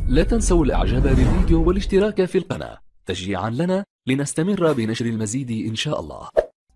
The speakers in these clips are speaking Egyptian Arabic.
لا تنسوا الاعجاب بالفيديو والاشتراك في القناة تشجيعا لنا لنستمر بنشر المزيد ان شاء الله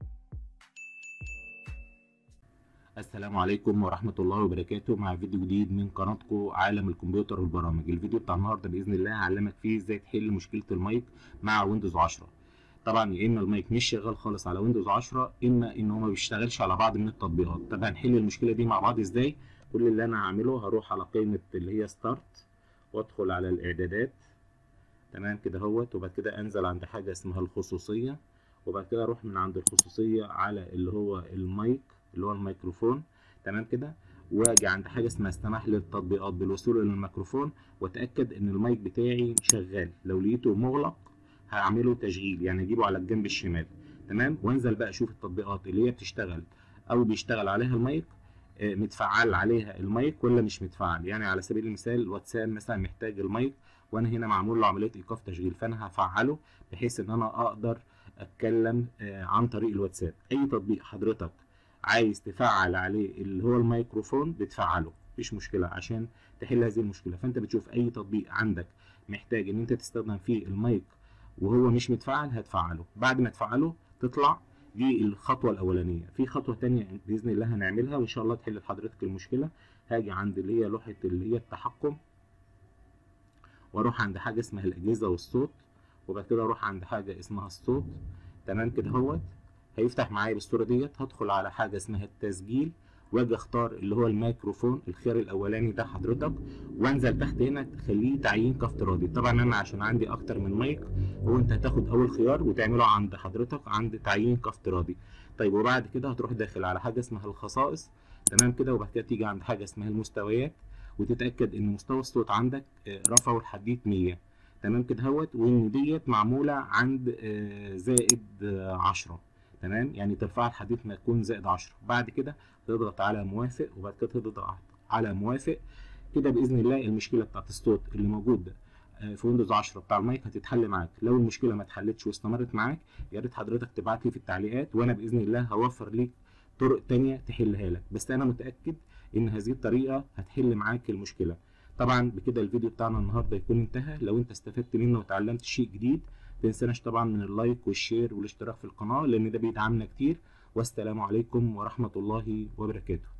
السلام عليكم ورحمة الله وبركاته مع فيديو جديد من قناتكم عالم الكمبيوتر والبرامج الفيديو بتاع النهاردة بإذن الله هعلمك فيه ازاي تحل مشكلة المايك مع ويندوز 10 طبعا يا اما المايك مش شغال خالص على ويندوز 10 اما ان هو ما بيشتغلش على بعض من التطبيقات طب هنحل المشكلة دي مع بعض ازاي كل اللي انا هعمله هروح على قائمة اللي هي ستارت وادخل على الاعدادات تمام كده اهوت وبعد كده انزل عند حاجة اسمها الخصوصية وبعد كده اروح من عند الخصوصية على اللي هو المايك اللي هو الميكروفون تمام كده واجي عند حاجه اسمها استمح للتطبيقات بالوصول الى الميكروفون واتاكد ان المايك بتاعي شغال لو لقيته مغلق هعمله تشغيل يعني اجيبه على الجنب الشمال تمام وانزل بقى اشوف التطبيقات اللي هي بتشتغل او بيشتغل عليها المايك متفعل عليها المايك ولا مش متفعل يعني على سبيل المثال الواتساب مثلا محتاج المايك وانا هنا معمول له عمليه ايقاف تشغيل فانا هفعله بحيث ان انا اقدر اتكلم عن طريق الواتساب اي تطبيق حضرتك عايز تفعل عليه اللي هو الميكروفون بتفعله مفيش مشكله عشان تحل هذه المشكله فانت بتشوف اي تطبيق عندك محتاج ان انت تستخدم فيه المايك وهو مش متفعل هتفعله بعد ما تفعله تطلع دي الخطوه الاولانيه في خطوه تانية باذن الله هنعملها وان شاء الله تحل لحضرتك المشكله هاجي عند اللي هي لوحه اللي هي التحكم واروح عند حاجه اسمها الاجهزه والصوت وبعد كده اروح عند حاجه اسمها الصوت تمام كده اهوت هيفتح معايا بالصوره ديت هدخل على حاجه اسمها التسجيل واجي اختار اللي هو الميكروفون الخيار الاولاني ده حضرتك وانزل تحت هنا تخليه تعيين كافتراضي طبعا انا عشان عندي اكتر من مايك هو انت هتاخد اول خيار وتعمله عند حضرتك عند تعيين كافتراضي طيب وبعد كده هتروح داخل على حاجه اسمها الخصائص تمام كده وبعد كده تيجي عند حاجه اسمها المستويات وتتاكد ان مستوى الصوت عندك رفعه لحديت 100 تمام كده اهوت وان ديت معموله عند زائد 10 تمام يعني ترفعها لحد ما تكون زائد 10 بعد كده تضغط على موافق وبعد كده تضغط على موافق كده باذن الله المشكله بتاعت الصوت اللي موجود في ويندوز 10 بتاع المايك هتتحل معاك لو المشكله ما اتحلتش واستمرت معاك يا ريت حضرتك تبعت لي في التعليقات وانا باذن الله هوفر ليك طرق تانية تحلها لك بس انا متاكد ان هذه الطريقه هتحل معاك المشكله طبعا بكده الفيديو بتاعنا النهارده يكون انتهى لو انت استفدت منه وتعلمت شيء جديد متنساش طبعا من اللايك والشير والاشتراك في القناة لان ده بيدعمنا كتير والسلام عليكم ورحمة الله وبركاته